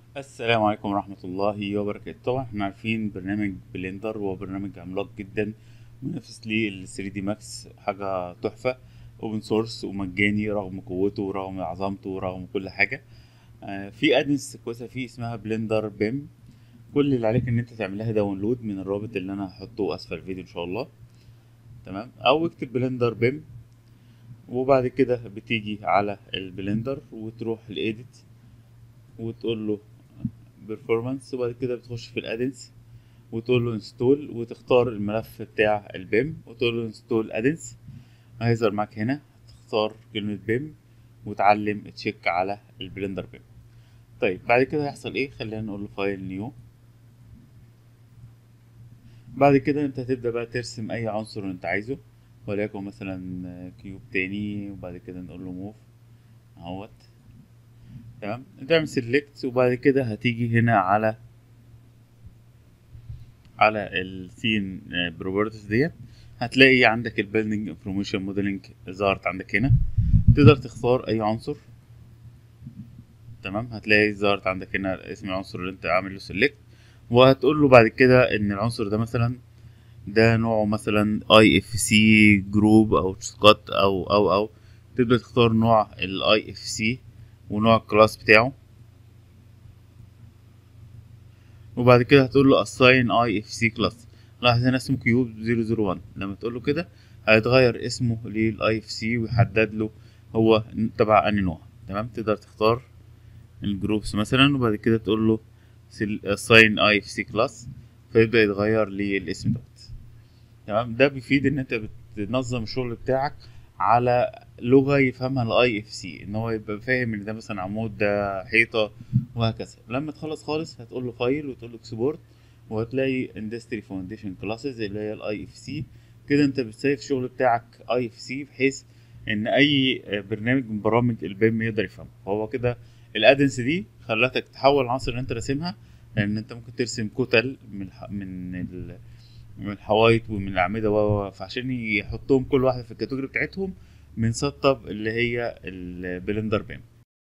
السلام عليكم ورحمة الله وبركاته طبعا احنا عارفين برنامج بلندر هو برنامج عملاق جدا منافس لل 3 دي ماكس حاجة تحفة اوبن سورس ومجاني رغم قوته ورغم عظمته ورغم كل حاجة آه، في ادنس كويسة فيه اسمها بلندر بيم كل اللي عليك ان انت تعملها داونلود من الرابط اللي انا هحطه اسفل الفيديو ان شاء الله تمام او اكتب بلندر بيم وبعد كده بتيجي على البلندر وتروح لايديت وتقول له بيرفورمانس وبعد كده بتخش في الادنس وتقول له انستول وتختار الملف بتاع البيم وتقول له انستول ادنس هيظهر معاك هنا تختار كلمة بيم وتعلم تشيك على البلندر بيم طيب بعد كده هيحصل ايه خلينا نقول له فايل نيو بعد كده انت هتبدأ بقى ترسم اي عنصر انت عايزه وليكن مثلا كيوب تاني وبعد كده نقول له موف اهوت تمام تعمل سيلكت وبعد كده هتيجي هنا على على السين بروبرتيز ديت هتلاقي عندك البيلدينج انفورميشن موديلنج ظهرت عندك هنا تقدر تختار اي عنصر تمام هتلاقي ظهرت عندك هنا اسم العنصر اللي انت عامل له سيلكت وهتقول له بعد كده ان العنصر ده مثلا ده نوعه مثلا اي اف سي جروب او سكوت او او او تبدا تختار نوع الاي اف سي ونوع الكلاس بتاعه وبعد كده هتقول له assign اي اف سي كلاس لاحظ هنا اسمه كيوب 001 لما تقول له كده هيتغير اسمه للاي اف سي ويحدد له هو تبع انهي نوع تمام تقدر تختار الجروبس مثلا وبعد كده تقول له assign اي اف سي كلاس فيبدا يتغير للاسم دوت تمام ده بيفيد ان انت بتنظم الشغل بتاعك على لغه يفهمها الاي اف سي ان هو يبقى فاهم ان ده مثلا عمود ده حيطه وهكذا لما تخلص خالص هتقول له فايل وتقول له اكسبورت وهتلاقي اندستري فاونديشن كلاسز اللي هي الاي اف سي كده انت بتسيف الشغل بتاعك اي اف سي بحيث ان اي برنامج من برامج البيم يقدر يفهمه فهو كده الادنس دي خلتك تحول العناصر اللي انت راسمها لان انت ممكن ترسم كتل من من ال من الحوايط ومن الاعمده و فعشان يحطهم كل واحده في الكاتيجوري بتاعتهم بنسطب اللي هي البلندر بيم